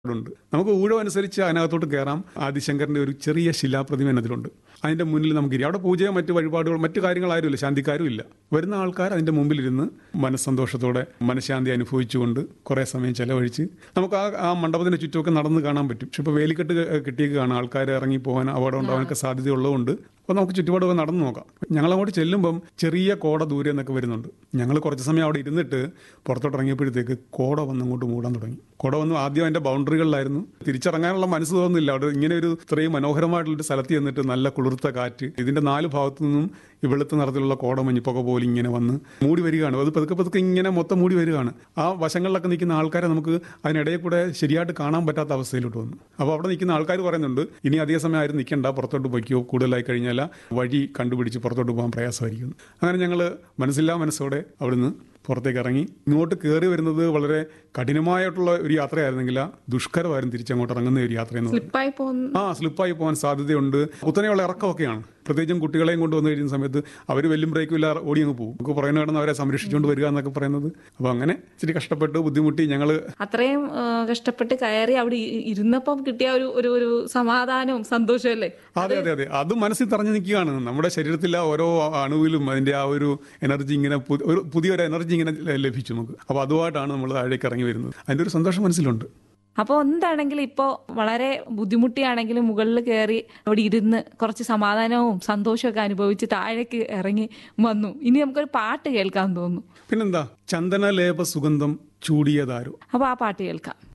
ഉണ്ട് നമുക്ക് ഊഴം അനുസരിച്ച് അതിനകത്തോട്ട് കയറാം ആദിശങ്കറിന്റെ ഒരു ചെറിയ ശിലാപ്രതിമ അതിലുണ്ട് അതിന്റെ മുന്നിൽ നമുക്ക് ഇരി അവിടെ പൂജയോ മറ്റു വഴിപാടുകൾ മറ്റു കാര്യങ്ങളാരുമില്ല ശാന്തിക്കാരും ഇല്ല വരുന്ന ആൾക്കാർ അതിന്റെ മുമ്പിലിരുന്ന് മനസ്സന്തോഷത്തോടെ മനഃശാന്തി അനുഭവിച്ചുകൊണ്ട് കുറേ സമയം ചെലവഴിച്ച് നമുക്ക് ആ ആ മണ്ഡപത്തിന്റെ ചുറ്റുമൊക്കെ നടന്ന് കാണാൻ പറ്റും പക്ഷെ ഇപ്പോൾ വേലിക്കെട്ട് കിട്ടിയേക്കാണ് ആൾക്കാർ ഇറങ്ങി പോകാൻ അപകടം ഉണ്ടാവാനൊക്കെ സാധ്യതയുള്ളതുകൊണ്ട് അപ്പോൾ നമുക്ക് ചുറ്റുപാടൊക്കെ നടന്നു നോക്കാം ഞങ്ങൾ അങ്ങോട്ട് ചെല്ലുമ്പം ചെറിയ കോട ദൂരെ നിന്നൊക്കെ വരുന്നുണ്ട് ഞങ്ങൾ കുറച്ച് സമയം അവിടെ ഇരുന്നിട്ട് പുറത്തോട്ട് ഇറങ്ങിയപ്പോഴത്തേക്ക് കോട വന്ന് അങ്ങോട്ട് മൂടാൻ തുടങ്ങി കോട വന്ന് ആദ്യം അതിന്റെ ബൗണ്ടറികളിലായിരുന്നു തിരിച്ചിറങ്ങാനുള്ള മനസ്സ് തോന്നുന്നില്ല അവിടെ ഇങ്ങനെ ഒരു ഇത്രയും മനോഹരമായിട്ടുള്ള സ്ഥലത്ത് ചെന്നിട്ട് നല്ല കുളിർത്ത കാറ്റ് ഇതിന്റെ നാല് ഭാഗത്തു നിന്നും ഈ വെളുത്ത നിറത്തിലുള്ള കോടമഞ്ഞിപ്പൊക പോലെ ഇങ്ങനെ വന്ന് മൂടി വരികയാണ് അത് പതുക്കെ പതുക്കെ ഇങ്ങനെ മൊത്തം മൂടി വരികയാണ് ആ വശങ്ങളിലൊക്കെ നിൽക്കുന്ന ആൾക്കാരെ നമുക്ക് അതിനിടയിൽ കൂടെ ശരിയായിട്ട് കാണാൻ പറ്റാത്ത അവസ്ഥയിലോട്ട് വന്നു അപ്പോൾ അവിടെ നിൽക്കുന്ന ആൾക്കാർ പറയുന്നുണ്ട് ഇനി അധിക സമയം ആരും നിൽക്കണ്ട പുറത്തോട്ട് പോയിക്കോ കൂടുതലായി കഴിഞ്ഞാൽ വഴി കണ്ടുപിടിച്ച് പുറത്തോട്ട് പോകാൻ പ്രയാസമായിരിക്കും അങ്ങനെ ഞങ്ങൾ മനസ്സില്ലാ മനസ്സോടെ അവിടുന്ന് പുറത്തേക്ക് ഇറങ്ങി ഇങ്ങോട്ട് കയറി വരുന്നത് വളരെ കഠിനമായിട്ടുള്ള ഒരു യാത്രയായിരുന്നെങ്കിൽ ദുഷ്കരമായിരുന്നു തിരിച്ചങ്ങോട്ട് ഇറങ്ങുന്ന ഒരു യാത്ര എന്ന് പറയുന്നത് സ്ലിപ്പായി പോകുന്ന ആ സ്ലിപ്പായി പോകാൻ സാധ്യതയുണ്ട് കുത്തനെയുള്ള ഇറക്കമൊക്കെയാണ് പ്രത്യേകിച്ചും കുട്ടികളെയും കൊണ്ട് വന്നു കഴിയുന്ന സമയത്ത് അവർ വെല്ലും ബ്രേക്കും ഇല്ല ഓടി അങ്ങ് പോകും നമുക്ക് പറയുന്ന കിടന്ന് അവരെ സംരക്ഷിച്ചുകൊണ്ട് വരിക എന്നൊക്കെ പറയുന്നത് അപ്പോൾ അങ്ങനെ ഇച്ചിരി കഷ്ടപ്പെട്ട് ബുദ്ധിമുട്ടി ഞങ്ങൾ അത്രയും ആ, കഷ്ടപ്പെട്ട് കയറി അവിടെ ഇ- ഇരുന്നപ്പം കിട്ടിയ ഒരു ഒരു ഒരു സമാധാനവും സന്തോഷവും അല്ലേ അതെ അതെ അതെ അത് മനസ്സിൽ തറഞ്ഞു നിൽക്കുകയാണ് നമ്മുടെ ശരീരത്തിലെ ഓരോ അണുവിലും അതിന്റെ ആ ഒരു എനർജി ഇങ്ങനെ പു- ഒരു പുതിയൊരു എനർജി ഇങ്ങനെ ല- ലഭിച്ചു നമുക്ക് അപ്പോൾ അതുമായിട്ടാണ് നമ്മൾ താഴേക്ക് ഇറങ്ങി വരുന്നത് അതിന്റെ ഒരു സന്തോഷം മനസ്സിലുണ്ട് അപ്പോൾ എന്താണെങ്കിലും ഇപ്പോൾ വളരെ ബുദ്ധിമുട്ടിയാണെങ്കിലും മുകളിൽ കയറി അവിടെ ഇരുന്ന് കുറച്ച് സമാധാനവും സന്തോഷമൊക്കെ അനുഭവിച്ച് താഴേക്ക് ഇറങ്ങി വന്നു ഇനി നമുക്കൊരു പാട്ട് കേൾക്കാൻ തോന്നുന്നു പിന്നെന്താ ചന്ദനലേപ സുഗന്ധം ചൂടിയതാരോ അപ്പോൾ ആ പാട്ട് കേൾക്കാം